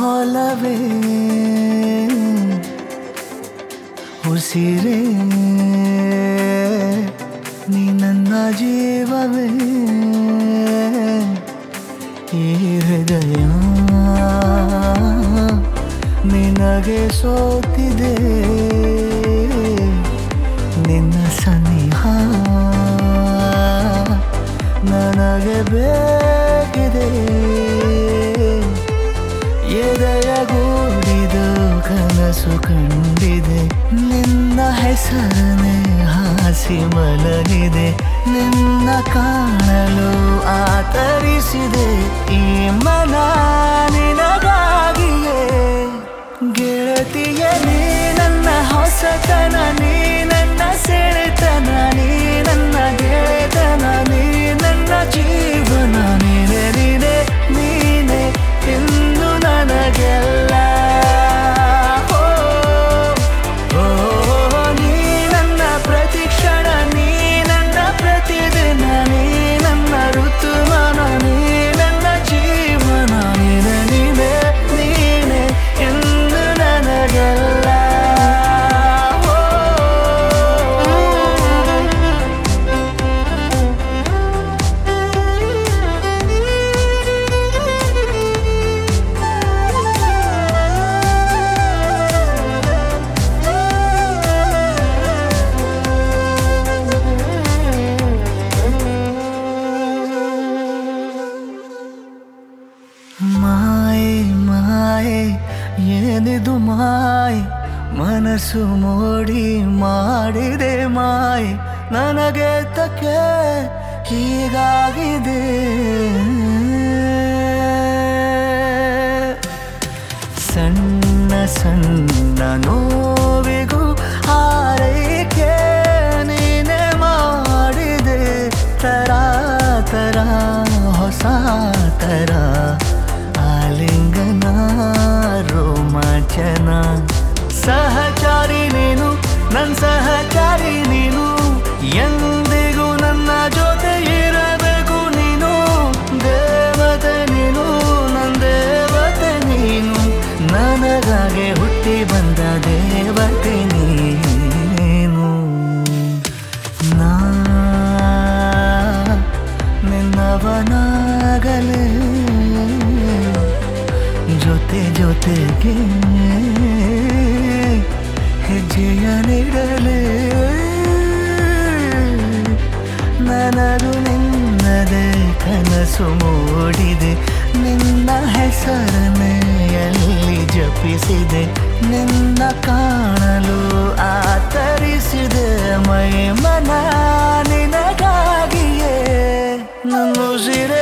ಒಲವೇ ಉಸಿರೇ ನೀ ನನ್ನ ಜೀವವೇ ಈ ಹೃದಯ ನಿನಗೆ ಸೋತಿದೆ ನಿನ್ನ ಸನಿಹ ನನಗೆ ಬೇಕಿದೆ ಎದೆಯ ಗೂಡಿದು ಕನಸು ಕಂಡಿದೆ ನಿನ್ನ ಹೆಸರನೆ ಹಾಸಿ ಮಲಗಿದೆ ನಿನ್ನ ಕಾಣಲು ಆತರಿಸಿದೆ ಈ ಮನ ನಿನಗಾಗಿಯೇ ಗೆಳತಿಯ ನೀ ನನ್ನ ಹೊಸತನ ನೀ ನನ್ನ ಸೆಳೆತನ ನೀ ನನ್ನ ಗೆಳೆತನ ನೀ ನನ್ನ ಜೀವನ ನೀನೆ ನೀನೆ ನೀನೆ ಎಂದು ನನಗೆಲ್ಲ ಓ, ಓ, ನೀ ನನ್ನ ಪ್ರತಿಕ್ಷಣ ನೀ ನನ್ನ ಪ್ರತಿದಿನ ನೀ ನನ್ನ ಋತುಮಾನ ನೀ ನನ್ನ ಜೀವನ ನೀನೆ ನೀನೆ ನೀನೆ ಎಂದು ನನಗೆಲ್ಲ ಓ, ಮಾಯೆ ಮಾಯೆ ಏನಿದು ಮಾಯೆ ಮನಸ್ಸು ಮೋಡಿ ಮಾಡಿದೆ ಮಾಯೆ ನನಗೆ ತಕ್ಕೆ ಹೀಗಾಗಿದೆ ಸಣ್ಣ ಸಣ್ಣ ನೋವಿಗೂ ಹಾರೈಕೆ ನೀನೆ ಮಾಡಿದೆ ತರ ತರ ಹೊಸ ತರ ಆಲಿಂಗನ ರೋಮಾಂಚನ ಸಹಚಾರಿ ನೀನು ನನ್ನ ಸಹಚಾರಿ ನೀನು ಎಂದಿಗೂ ನನ್ನ ಜೊತೆ ಇರಬೇಕು ನೀನು ದೇವತೆ ನೀನು ನನ್ನ ದೇವತೆ ನೀನು ನನಗಾಗಿ ಹುಟ್ಟಿ ಬಂದ ದೇವತೆ ನೀನು ನಾ ನಿನ್ನವನಾಗಲೇ ಜೊತೆ ಜೊತೆಗೆ ಹೆಜ್ಜೆಯ ನೀಡಲೇ ನನದು ನಿನ್ನದೇ ಕನಸು ಮೂಡಿದೆ ನಿನ್ನ ಹೆಸರನ್ನೇ ಎಲ್ಲಿ ಜಪಿಸಿದೆ ನಿನ್ನ ಕಾಣಲು ಆತರಿಸಿದೆ ಮೈ ಮನ ನಿನಗಾಗಿಯೇ ನನ್ನ ಉಸಿರೇ